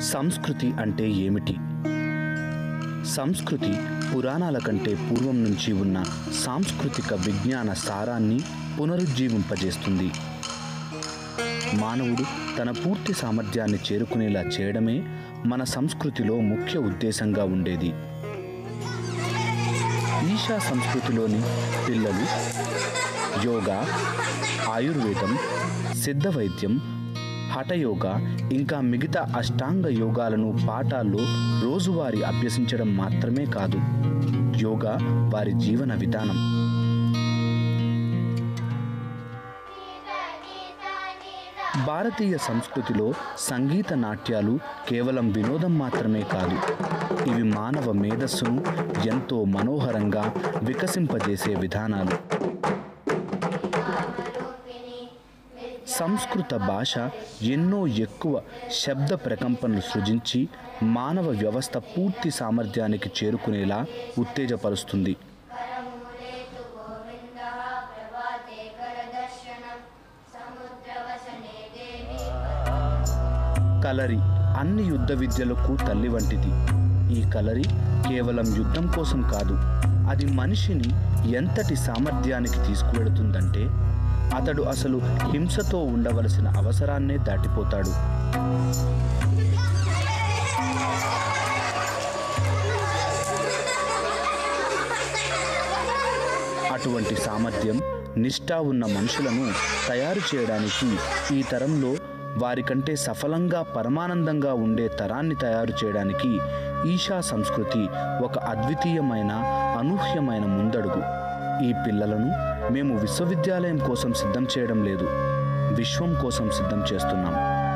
సంస్కృతి అంటే ఏమిటి సంస్కృతి పురాణాల కంటే పూర్వం నుంచి ఉన్న సాంస్కృతిక విజ్ఞాన సారాన్ని పునరుజ్జీవింపజేస్తుంది మానవుడు తన పూర్తి సామర్థ్యాన్ని చేరుకునేలా చేయడమే మన సంస్కృతిలో ముఖ్య ఉద్దేశంగా ఉండేది ఈశా సంస్కృతిలోని పిల్లలు యోగా ఆయుర్వేదం సిద్ధ వైద్యం హఠయోగా ఇంకా మిగతా అష్టాంగ యోగాలను పాఠాల్లో రోజువారీ అభ్యసించడం మాత్రమే కాదు యోగా వారి జీవన విధానం భారతీయ సంస్కృతిలో సంగీత నాట్యాలు కేవలం వినోదం మాత్రమే కాదు ఇవి మానవ మేధస్సును ఎంతో మనోహరంగా వికసింపజేసే విధానాలు సంస్కృత భాష ఎన్నో ఎక్కువ శబ్ద ప్రకంపనలు సృజించి మానవ వ్యవస్థ పూర్తి సామర్థ్యానికి చేరుకునేలా ఉత్తేజపరుస్తుంది परमुलेतु गोविन्दः प्रभाते करदर्शनं समुद्रवसने देवी కలరి అన్ని యుద్ధ విద్యలకు తల్లి వంటిది ఈ కలరి కేవలం యుద్ధం కోసం కాదు అది మనిషిని ఎంతటి సామర్థ్యానికి తీసుకువెళుతుందంటే అతడు అసలు హింసతో ఉండవలసిన అవసరాన్నే దాటిపోతాడు అటువంటి సామర్థ్యం నిష్ఠ ఉన్న మనుషులను తయారు చేయడానికి ఈ తరంలో వారికంటే సఫలంగా పరమానందంగా ఉండే తరాన్ని తయారు చేయడానికి ఈశా సంస్కృతి ఒక అద్వితీయమైన అనూహ్యమైన ముందడుగు ఈ పిల్లలను మేము విశ్వవిద్యాలయం కోసం సిద్ధం చేయడం లేదు విశ్వం కోసం సిద్ధం చేస్తున్నాం